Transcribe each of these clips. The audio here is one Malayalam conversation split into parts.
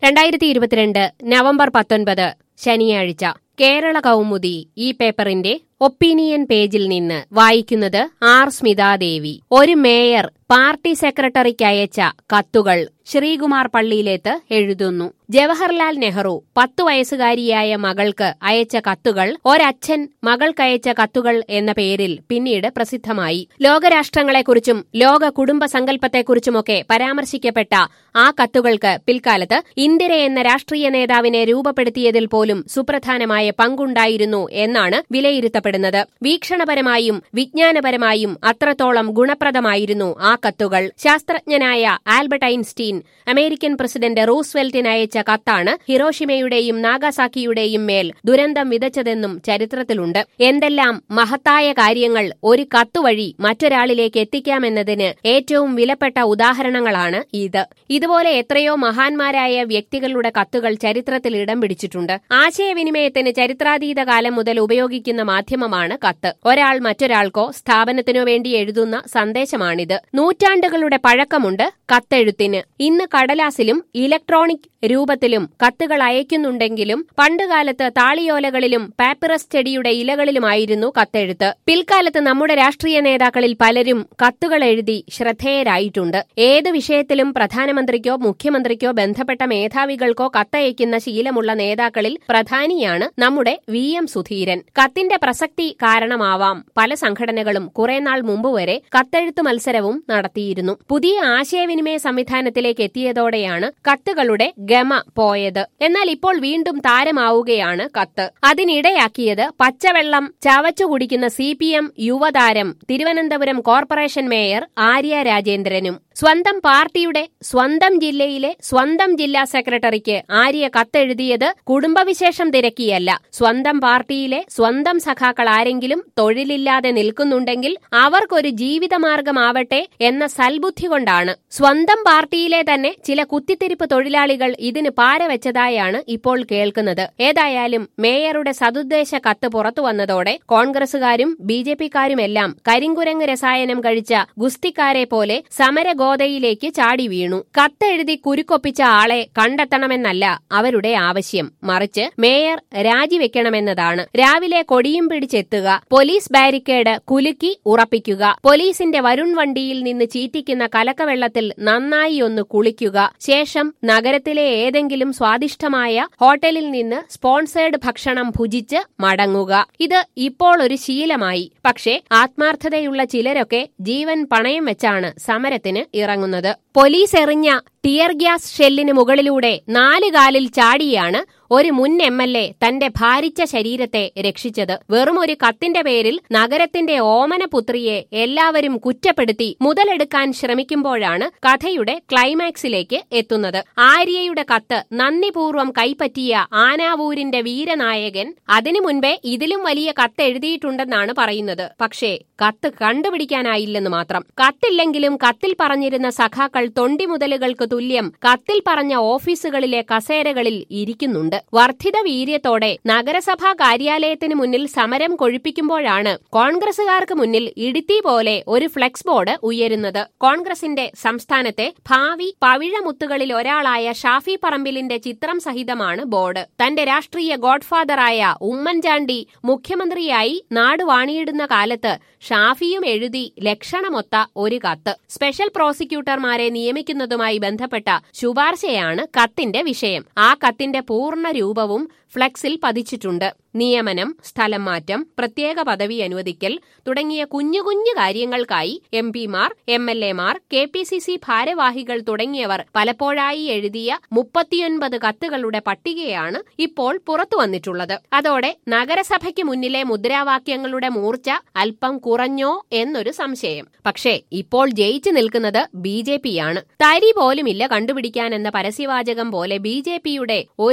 രണ്ടായിരത്തി ഇരുപത്തിരണ്ട് നവംബർ പത്തൊൻപത് ശനിയാഴ്ച കേരള കൗമുദി ഈ പേപ്പറിന്റെ ഒപ്പീനിയൻ പേജിൽ നിന്ന് വായിക്കുന്നത് ആർ സ്മിതാദേവി ഒരു മേയർ പാർട്ടി സെക്രട്ടറിക്ക് അയച്ച കത്തുകൾ ശ്രീകുമാർ പള്ളിയിലേത്ത് എഴുതുന്നു ജവഹർലാൽ നെഹ്റു പത്തു വയസ്സുകാരിയായ മകൾക്ക് അയച്ച കത്തുകൾ ഒരച്ഛൻ മകൾക്കയച്ച കത്തുകൾ എന്ന പേരിൽ പിന്നീട് പ്രസിദ്ധമായി ലോകരാഷ്ട്രങ്ങളെക്കുറിച്ചും ലോക കുടുംബ സങ്കല്പത്തെക്കുറിച്ചുമൊക്കെ പരാമർശിക്കപ്പെട്ട ആ കത്തുകൾക്ക് പിൽക്കാലത്ത് ഇന്ദിര എന്ന രാഷ്ട്രീയ നേതാവിനെ രൂപപ്പെടുത്തിയതിൽ പോലും സുപ്രധാനമായ പങ്കുണ്ടായിരുന്നു എന്നാണ് വിലയിരുത്തപ്പെടുന്നത് വീക്ഷണപരമായും വിജ്ഞാനപരമായും അത്രത്തോളം ഗുണപ്രദമായിരുന്നു ആ കത്തുകൾ ശാസ്ത്രജ്ഞനായ ആൽബർട്ട് ഐൻസ്റ്റീൻ അമേരിക്കൻ പ്രസിഡന്റ് റൂസ്വെൽറ്റിന് അയച്ച കത്താണ് ഹിരോഷിമയുടെയും നാഗാസാക്കിയുടെയും മേൽ ദുരന്തം വിതച്ചതെന്നും ചരിത്രത്തിലുണ്ട് എന്തെല്ലാം മഹത്തായ കാര്യങ്ങൾ ഒരു കത്തുവഴി മറ്റൊരാളിലേക്ക് എത്തിക്കാമെന്നതിന് ഏറ്റവും വിലപ്പെട്ട ഉദാഹരണങ്ങളാണ് ഇത് ഇതുപോലെ എത്രയോ മഹാന്മാരായ വ്യക്തികളുടെ കത്തുകൾ ചരിത്രത്തിൽ ഇടം പിടിച്ചിട്ടുണ്ട് ആശയവിനിമയത്തിന് ചരിത്രാതീത കാലം മുതൽ ഉപയോഗിക്കുന്ന മാധ്യമമാണ് കത്ത് ഒരാൾ മറ്റൊരാൾക്കോ സ്ഥാപനത്തിനോ വേണ്ടി എഴുതുന്ന സന്ദേശമാണിത് നൂറ്റാണ്ടുകളുടെ പഴക്കമുണ്ട് കത്തെഴുത്തിന് ഇന്ന് കടലാസിലും ഇലക്ട്രോണിക് രൂപത്തിലും കത്തുകൾ അയക്കുന്നുണ്ടെങ്കിലും പണ്ടുകാലത്ത് താളിയോലകളിലും പാപ്പിറസ് ചെടിയുടെ ഇലകളിലുമായിരുന്നു കത്തെഴുത്ത് പിൽക്കാലത്ത് നമ്മുടെ രാഷ്ട്രീയ നേതാക്കളിൽ പലരും കത്തുകൾ എഴുതി ശ്രദ്ധേയരായിട്ടുണ്ട് ഏത് വിഷയത്തിലും പ്രധാനമന്ത്രിക്കോ മുഖ്യമന്ത്രിക്കോ ബന്ധപ്പെട്ട മേധാവികൾക്കോ കത്തയക്കുന്ന ശീലമുള്ള നേതാക്കളിൽ പ്രധാനിയാണ് നമ്മുടെ വി എം സുധീരൻ കത്തിന്റെ പ്രസക്തി കാരണമാവാം പല സംഘടനകളും കുറെ നാൾ മുമ്പ് വരെ കത്തെഴുത്തു മത്സരവും നടത്തിയിരുന്നു പുതിയ ആശയവിനിമയ സംവിധാനത്തിലേക്ക് എത്തിയതോടെയാണ് കത്തുകളുടെ ഗമ പോയത് എന്നാൽ ഇപ്പോൾ വീണ്ടും താരമാവുകയാണ് കത്ത് അതിനിടയാക്കിയത് പച്ചവെള്ളം ചവച്ചു കുടിക്കുന്ന സി പി എം യുവതാരം തിരുവനന്തപുരം കോർപ്പറേഷൻ മേയർ ആര്യ രാജേന്ദ്രനും സ്വന്തം പാർട്ടിയുടെ സ്വന്തം ജില്ലയിലെ സ്വന്തം ജില്ലാ സെക്രട്ടറിക്ക് ആര്യ കത്തെഴുതിയത് കുടുംബവിശേഷം തിരക്കിയല്ല സ്വന്തം പാർട്ടിയിലെ സ്വന്തം സഖാക്കൾ ആരെങ്കിലും തൊഴിലില്ലാതെ നിൽക്കുന്നുണ്ടെങ്കിൽ അവർക്കൊരു ജീവിതമാർഗമാവട്ടെ എന്ന സൽബുദ്ധി കൊണ്ടാണ് സ്വന്തം പാർട്ടിയിലെ തന്നെ ചില കുത്തിത്തിരിപ്പ് തൊഴിലാളികൾ ഇതിന് പാരവെച്ചതായാണ് ഇപ്പോൾ കേൾക്കുന്നത് ഏതായാലും മേയറുടെ സതുദ്ദേശ കത്ത് പുറത്തു വന്നതോടെ കോൺഗ്രസുകാരും ബി ജെ പിക്കാരുമെല്ലാം കരിങ്കുരങ്ങ് രസായനം കഴിച്ച ഗുസ്തിക്കാരെ പോലെ സമരഗോതയിലേക്ക് ചാടി വീണു കത്തെഴുതി കുരുക്കൊപ്പിച്ച ആളെ കണ്ടെത്തണമെന്നല്ല അവരുടെ ആവശ്യം മറിച്ച് മേയർ രാജിവെക്കണമെന്നതാണ് രാവിലെ കൊടിയും പിടിച്ചെത്തുക പോലീസ് ബാരിക്കേഡ് കുലുക്കി ഉറപ്പിക്കുക പോലീസിന്റെ വരുൺ വണ്ടിയിൽ നിന്ന് ചീറ്റിക്കുന്ന കലക്കവെള്ളത്തിൽ നന്നായി ഒന്ന് കുളിക്കുക ശേഷം നഗരത്തിലെ ഏതെങ്കിലും സ്വാദിഷ്ടമായ ഹോട്ടലിൽ നിന്ന് സ്പോൺസേഡ് ഭക്ഷണം ഭുജിച്ച് മടങ്ങുക ഇത് ഇപ്പോൾ ഒരു ശീലമായി പക്ഷേ ആത്മാർത്ഥതയുള്ള ചിലരൊക്കെ ജീവൻ പണയം വെച്ചാണ് സമരത്തിന് ഇറങ്ങുന്നത് പോലീസ് എറിഞ്ഞ ടിയർ ഗ്യാസ് ഷെല്ലിന് മുകളിലൂടെ നാല് കാലിൽ ചാടിയാണ് ഒരു മുൻ എം എൽ എ തന്റെ ഭാരിച്ച ശരീരത്തെ രക്ഷിച്ചത് വെറും ഒരു കത്തിന്റെ പേരിൽ നഗരത്തിന്റെ ഓമനപുത്രിയെ എല്ലാവരും കുറ്റപ്പെടുത്തി മുതലെടുക്കാൻ ശ്രമിക്കുമ്പോഴാണ് കഥയുടെ ക്ലൈമാക്സിലേക്ക് എത്തുന്നത് ആര്യയുടെ കത്ത് നന്ദിപൂർവ്വം കൈപ്പറ്റിയ ആനാവൂരിന്റെ വീരനായകൻ അതിനു മുൻപേ ഇതിലും വലിയ കത്ത് എഴുതിയിട്ടുണ്ടെന്നാണ് പറയുന്നത് പക്ഷേ കത്ത് കണ്ടുപിടിക്കാനായില്ലെന്ന് മാത്രം കത്തില്ലെങ്കിലും കത്തിൽ പറഞ്ഞിരുന്ന സഖാക്കൾ തൊണ്ടിമുതലുകൾക്ക് തുല്യം കത്തിൽ പറഞ്ഞ ഓഫീസുകളിലെ കസേരകളിൽ ഇരിക്കുന്നുണ്ട് വർദ്ധിത വീര്യത്തോടെ നഗരസഭാ കാര്യാലയത്തിന് മുന്നിൽ സമരം കൊഴിപ്പിക്കുമ്പോഴാണ് കോൺഗ്രസുകാർക്ക് മുന്നിൽ ഇടുത്തി പോലെ ഒരു ഫ്ലെക്സ് ബോർഡ് ഉയരുന്നത് കോൺഗ്രസിന്റെ സംസ്ഥാനത്തെ ഭാവി പവിഴമുത്തുകളിൽ ഒരാളായ ഷാഫി പറമ്പിലിന്റെ ചിത്രം സഹിതമാണ് ബോർഡ് തന്റെ രാഷ്ട്രീയ ഗോഡ്ഫാദറായ ഉമ്മൻചാണ്ടി മുഖ്യമന്ത്രിയായി നാട് വാണിയിടുന്ന കാലത്ത് ഷാഫിയും എഴുതി ലക്ഷണമൊത്ത ഒരു കത്ത് സ്പെഷ്യൽ പ്രോസിക്യൂട്ടർമാരെ നിയമിക്കുന്നതുമായി ബന്ധപ്പെട്ട ശുപാർശയാണ് കത്തിന്റെ വിഷയം ആ കത്തിന്റെ പൂർണ്ണ രൂപവും ഫ്ലെക്സിൽ പതിച്ചിട്ടുണ്ട് നിയമനം സ്ഥലം മാറ്റം പ്രത്യേക പദവി അനുവദിക്കൽ തുടങ്ങിയ കുഞ്ഞു കുഞ്ഞു കാര്യങ്ങൾക്കായി എം പിമാർ എം എൽ എമാർ കെ പി സി സി ഭാരവാഹികൾ തുടങ്ങിയവർ പലപ്പോഴായി എഴുതിയ മുപ്പത്തിയൊൻപത് കത്തുകളുടെ പട്ടികയാണ് ഇപ്പോൾ പുറത്തു വന്നിട്ടുള്ളത് അതോടെ നഗരസഭയ്ക്ക് മുന്നിലെ മുദ്രാവാക്യങ്ങളുടെ മൂർച്ച അല്പം കുറഞ്ഞോ എന്നൊരു സംശയം പക്ഷേ ഇപ്പോൾ ജയിച്ചു നിൽക്കുന്നത് ബി ജെ പിയാണ് തരി പോലുമില്ല കണ്ടുപിടിക്കാൻ എന്ന പരസ്യവാചകം പോലെ ബി ജെ പിയുടെ ഒരു കത്ത്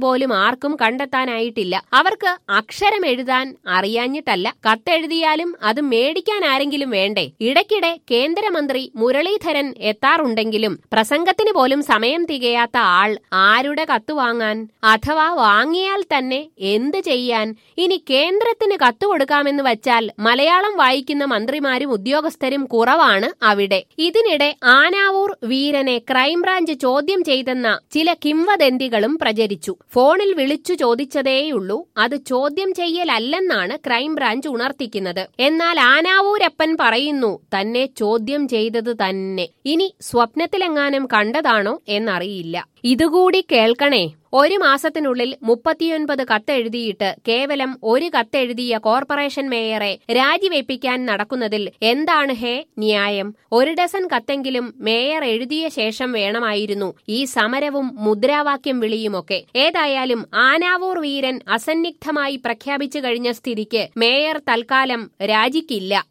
പോലും ആർക്കും കണ്ടെത്താനായിട്ടില്ല അവർക്ക് അക്ഷരം എഴുതാൻ അറിയാഞ്ഞിട്ടല്ല കത്തെഴുതിയാലും അത് മേടിക്കാൻ ആരെങ്കിലും വേണ്ടേ ഇടയ്ക്കിടെ കേന്ദ്രമന്ത്രി മുരളീധരൻ എത്താറുണ്ടെങ്കിലും പ്രസംഗത്തിന് പോലും സമയം തികയാത്ത ആൾ ആരുടെ കത്ത് വാങ്ങാൻ അഥവാ വാങ്ങിയാൽ തന്നെ എന്ത് ചെയ്യാൻ ഇനി കേന്ദ്രത്തിന് കത്ത് കൊടുക്കാമെന്ന് വച്ചാൽ മലയാളം വായിക്കുന്ന മന്ത്രിമാരും ഉദ്യോഗസ്ഥരും കുറവാണ് അവിടെ ഇതിനിടെ ആനാവൂർ വീരനെ ക്രൈംബ്രാഞ്ച് ചോദ്യം ചെയ്തെന്ന ചില കിംവദന്തികളും പ്രചരിച്ചു ഫോണിൽ വിളിച്ചു ചോദിച്ചതേയുള്ളൂ അത് ചോദ്യം ചെയ്യലല്ലെന്നാണ് ക്രൈംബ്രാഞ്ച് ഉണർത്തിക്കുന്നത് എന്നാൽ ആനാവൂരപ്പൻ പറയുന്നു തന്നെ ചോദ്യം ചെയ്തത് തന്നെ ഇനി സ്വപ്നത്തിലെങ്ങാനും കണ്ടതാണോ എന്നറിയില്ല ഇതുകൂടി കേൾക്കണേ ഒരു മാസത്തിനുള്ളിൽ മുപ്പത്തിയൊൻപത് കത്തെഴുതിയിട്ട് കേവലം ഒരു കത്തെഴുതിയ കോർപ്പറേഷൻ മേയറെ രാജിവെപ്പിക്കാൻ നടക്കുന്നതിൽ എന്താണ് ഹേ ന്യായം ഒരു ഡസൻ കത്തെങ്കിലും മേയർ എഴുതിയ ശേഷം വേണമായിരുന്നു ഈ സമരവും മുദ്രാവാക്യം വിളിയുമൊക്കെ ഏതായാലും ആനാവൂർ വീരൻ അസന്നിഗ്ധമായി പ്രഖ്യാപിച്ചു കഴിഞ്ഞ സ്ഥിതിക്ക് മേയർ തൽക്കാലം രാജിക്കില്ല